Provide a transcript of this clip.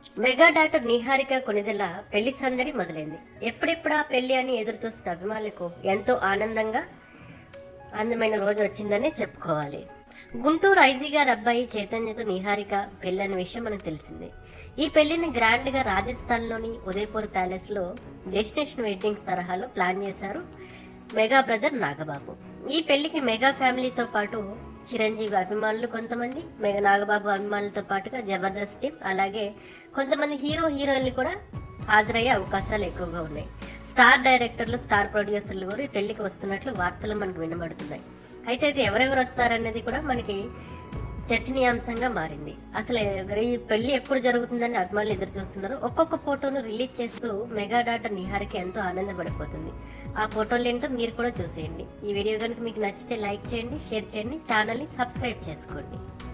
mega doctor Niharika Konidela పెళ్లి సందడి మొదలైంది ఎప్పుడెప్పుడా పెళ్లి అని ఎదురు చూస్తున్న అభిమానులకు ఎంతో ఆనందంగా అందమైన రోజు వచ్చిందని చెప్పుకోవాలి గుంటూరు ఐజీ గారి అబ్బాయి చైతన్యతో నిహారిక పెళ్లి అనే విషయం మనకు తెలిసిందే ఈ పెళ్లిని గ్రాండ్ గా రాజస్థాన్ లోని ఉదయపూర్ ప్యాలెస్ లో డెస్టినేషన్ వెడ్డింగ్స్ తరహాలో ప్లాన్ చేశారు మెగా బ్రదర్ నాగబాబు ఈ పెళ్లికి మెగా ఫ్యామిలీతో పాటు చిరంజీవి అభిమానులు కొంతమంది మెగా నాగబాబు అభిమానులతో పాటుగా జబర్దస్త్ టీం అలాగే కొంతమంది హీరో హీరోయిన్లు కూడా హాజరయ్యే అవకాశాలు ఎక్కువగా ఉన్నాయి స్టార్ డైరెక్టర్లు స్టార్ ప్రొడ్యూసర్లు కూడా ఈ పెళ్లికి వస్తున్నట్లు వార్తలు మనకు వినబడుతున్నాయి అయితే ఇది ఎవరెవరు వస్తారనేది కూడా మనకి చర్చనీయాంశంగా మారింది అసలు ఈ పెళ్లి ఎప్పుడు జరుగుతుందని అభిమానులు ఎదురు చూస్తున్నారు ఒక్కొక్క ఫోటోను రిలీజ్ చేస్తూ మెగా డాటర్ నిహారికి ఎంతో ఆనందపడిపోతుంది ఆ ఫోటోలు ఏంటో మీరు కూడా చూసేయండి ఈ వీడియో కనుక మీకు నచ్చితే లైక్ చేయండి షేర్ చేయండి ఛానల్ని సబ్స్క్రైబ్ చేసుకోండి